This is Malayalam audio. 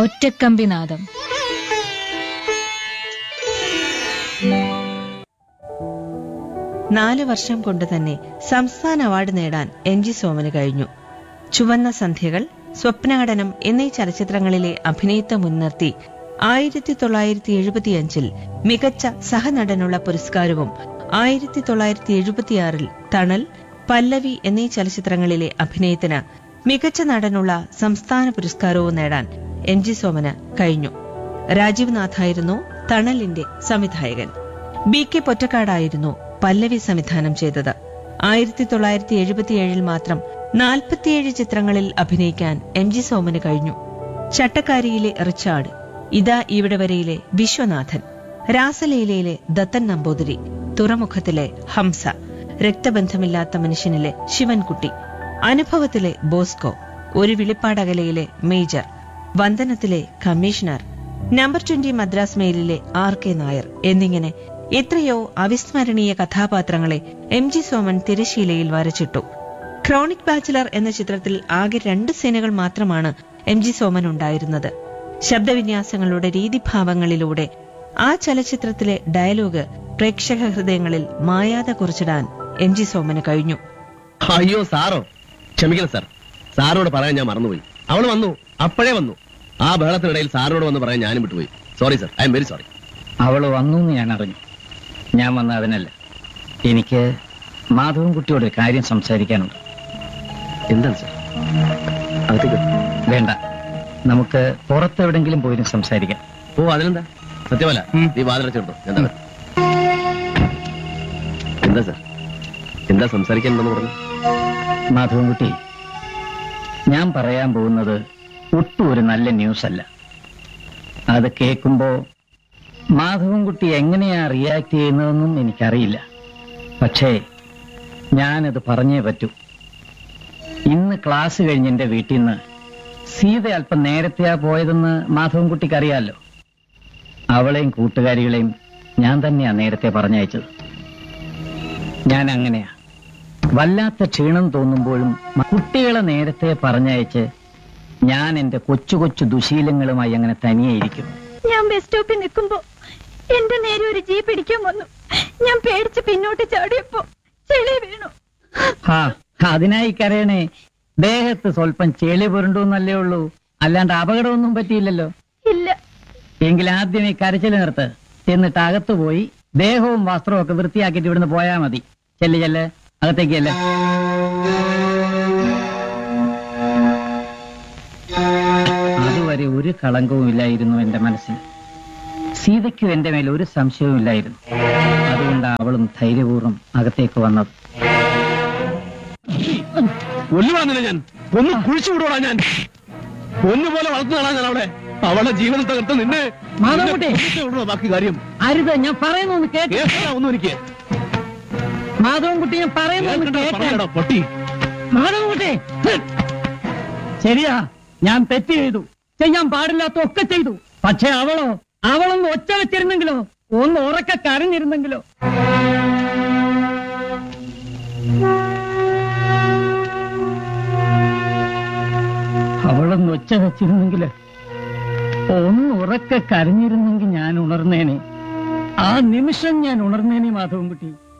ഒറ്റക്കമ്പിനാദം നാല് വർഷം കൊണ്ട് തന്നെ സംസ്ഥാന അവാർഡ് നേടാൻ എം ജി സോമന് കഴിഞ്ഞു ചുവന്ന സന്ധ്യകൾ സ്വപ്നാടനം എന്നീ ചലച്ചിത്രങ്ങളിലെ അഭിനയത്തെ മുൻനിർത്തി ആയിരത്തി തൊള്ളായിരത്തി എഴുപത്തിയഞ്ചിൽ മികച്ച സഹനടനുള്ള പുരസ്കാരവും ആയിരത്തി തൊള്ളായിരത്തി എഴുപത്തിയാറിൽ തണൽ പല്ലവി എന്നീ ചലച്ചിത്രങ്ങളിലെ അഭിനയത്തിന് മികച്ച നടനുള്ള സംസ്ഥാന പുരസ്കാരവും നേടാൻ എം ജി സോമന് കഴിഞ്ഞു രാജീവ് നാഥായിരുന്നു തണലിന്റെ സംവിധായകൻ ബി കെ പൊറ്റക്കാടായിരുന്നു പല്ലവി സംവിധാനം ചെയ്തത് ആയിരത്തി തൊള്ളായിരത്തി എഴുപത്തിയേഴിൽ മാത്രം നാൽപ്പത്തിയേഴ് ചിത്രങ്ങളിൽ അഭിനയിക്കാൻ എം ജി സോമന് കഴിഞ്ഞു ചട്ടക്കാരിയിലെ റിച്ചാർഡ് ഇതാ ഇവിടെ വരെയിലെ വിശ്വനാഥൻ രാസലീലയിലെ ദത്തൻ നമ്പൂതിരി തുറമുഖത്തിലെ ഹംസ രക്തബന്ധമില്ലാത്ത മനുഷ്യനിലെ ശിവൻകുട്ടി അനുഭവത്തിലെ ബോസ്കോ ഒരു വിളിപ്പാടകലയിലെ മേജർ വന്ദനത്തിലെ കമ്മീഷണർ നമ്പർ ട്വന്റി മദ്രാസ് മെയിലിലെ ആർ കെ നായർ എന്നിങ്ങനെ എത്രയോ അവിസ്മരണീയ കഥാപാത്രങ്ങളെ എം ജി സോമൻ തിരശീലയിൽ വരച്ചിട്ടു ക്രോണിക് ബാച്ചിലർ എന്ന ചിത്രത്തിൽ ആകെ രണ്ട് സീനുകൾ മാത്രമാണ് എം ജി സോമൻ ഉണ്ടായിരുന്നത് ശബ്ദവിന്യാസങ്ങളുടെ രീതിഭാവങ്ങളിലൂടെ ആ ചലച്ചിത്രത്തിലെ ഡയലോഗ് പ്രേക്ഷക ഹൃദയങ്ങളിൽ മായാതെ കുറിച്ചിടാൻ എം ജി സോമന് കഴിഞ്ഞു അയ്യോ സാറോ ക്ഷമിക്കണം സാർ സാറിനോട് പറയാൻ ഞാൻ മറന്നുപോയി അവള് വന്നു അപ്പോഴേ വന്നു ആ ബഹളത്തിനിടയിൽ സാറിനോട് വന്ന് പറയാൻ ഞാനും വിട്ടുപോയി sorry sir I'm very sorry അവൾ വന്നു എന്ന് ഞാൻ അറിഞ്ഞു ഞാൻ വന്ന അതിനല്ല എനിക്ക് മാധവൻകുട്ടിയോട് ഒരു കാര്യം സംസാരിക്കാനുണ്ട് എന്താണ് സാർ അകത്തേക്ക് വേണ്ട നമുക്ക് പുറത്തെവിടെങ്കിലും പോയിരുന്നു സംസാരിക്കാം ഓ അതിനെന്താ സത്യമല്ല നീ വാതിലടച്ചെടുത്തു എന്താ എന്താ സാർ എന്താ സംസാരിക്കാനുണ്ടെന്ന് പറഞ്ഞു മാധവൻകുട്ടി ഞാൻ പറയാൻ പോകുന്നത് ഒട്ടും ഒരു നല്ല ന്യൂസ് അല്ല അത് കേൾക്കുമ്പോ മാധവൻകുട്ടി എങ്ങനെയാ റിയാക്ട് ചെയ്യുന്നതെന്നും എനിക്കറിയില്ല പക്ഷേ ഞാനത് പറഞ്ഞേ പറ്റൂ ഇന്ന് ക്ലാസ് കഴിഞ്ഞ് എന്റെ വീട്ടിൽ നിന്ന് സീത അല്പം നേരത്തെയാ പോയതെന്ന് മാധവൻകുട്ടിക്ക് അറിയാലോ അവളെയും കൂട്ടുകാരികളെയും ഞാൻ തന്നെയാ നേരത്തെ പറഞ്ഞയച്ചത് ഞാൻ അങ്ങനെയാ വല്ലാത്ത ക്ഷീണം തോന്നുമ്പോഴും മ- കുട്ടികളെ നേരത്തെ പറഞ്ഞയച്ച് ഞാൻ എന്റെ കൊച്ചു കൊച്ചു ദുശീലങ്ങളുമായി അങ്ങനെ തനിയെയിരിക്കും ഞാൻ ബസ് സ്റ്റോപ്പിൽ നിൽക്കുമ്പോ എന്റെ നേരെ ഒരു ജീപ്പ് ഇടിക്കാൻ വന്നു ഞാൻ പേടിച്ച് പിന്നോട്ട് ചാടിയപ്പോ ചെളി വീണു ആ അതിനായി കരയണേ ദേഹത്ത് സ്വല്പം ചെളി പുരണ്ടൂന്നല്ലേ ഉള്ളൂ അല്ലാണ്ട് അപകടമൊന്നും പറ്റിയില്ലല്ലോ ഇല്ല എങ്കിൽ ആദ്യം ഈ കരച്ചിൽ നിർത്ത് എന്നിട്ട് അകത്ത് പോയി ദേഹവും വസ്ത്രവും ഒക്കെ വൃത്തിയാക്കിയിട്ട് ഇവിടുന്ന് പോയാ മതി ചെല്ല് ചെല്ല് അകത്തേക്ക് ചെല്ല് അതുവരെ ഒരു കളങ്കവും ഇല്ലായിരുന്നു എന്റെ മനസ്സിൽ സീതയ്ക്കും എന്റെ മേൽ ഒരു സംശയവും ഇല്ലായിരുന്നു അതുകൊണ്ട് അവളും ധൈര്യപൂർവ്വം അകത്തേക്ക് വന്നത് കൊല്ലുവാന്നില്ല ഞാൻ ഒന്ന് കുഴിച്ചു വിടോടാ ഞാൻ ഒന്നുപോലെ വളർത്തുന്നതാണ് ഞാൻ അവിടെ അവളുടെ ജീവിതം തകർത്ത് നിന്നെ മാധവൻകുട്ടി! നിന്നെ കൊന്നിട്ടേ ഉള്ളൂ ബാക്കി കാര്യം അരുത് ഞാൻ പറയുന്നു ഒന്ന് കേക്ക് കേൾക്കണ ഒന്നും എനിക്ക് മാധവൻകുട്ടി ഞാൻ പറയുന്നു ഒന്ന് കേൾക്കണ്ട കേക്ക് പറഞ്ഞോടാ പൊട്ടി മാധവൻകുട്ടി ശരിയാ ഞാൻ തെറ്റ് ചെയ്തു ചെയ്യാൻ പാടില്ലാത്ത ഒക്കെ ചെയ്തു പക്ഷെ അവളോ അവളൊന്ന് ഒച്ച വെച്ചിരുന്നെങ്കിലോ ഒന്ന് ഉറക്കെ കരഞ്ഞിരുന്നെങ്കിലോ അവളൊന്ന് ഒച്ച വെച്ചിരുന്നെങ്കില് ഒന്ന് ഉറക്കെ കരഞ്ഞിരുന്നെങ്കിൽ ഞാൻ ഉണർന്നേനെ ആ നിമിഷം ഞാൻ ഉണർന്നേനെ മാധവൻകുട്ടി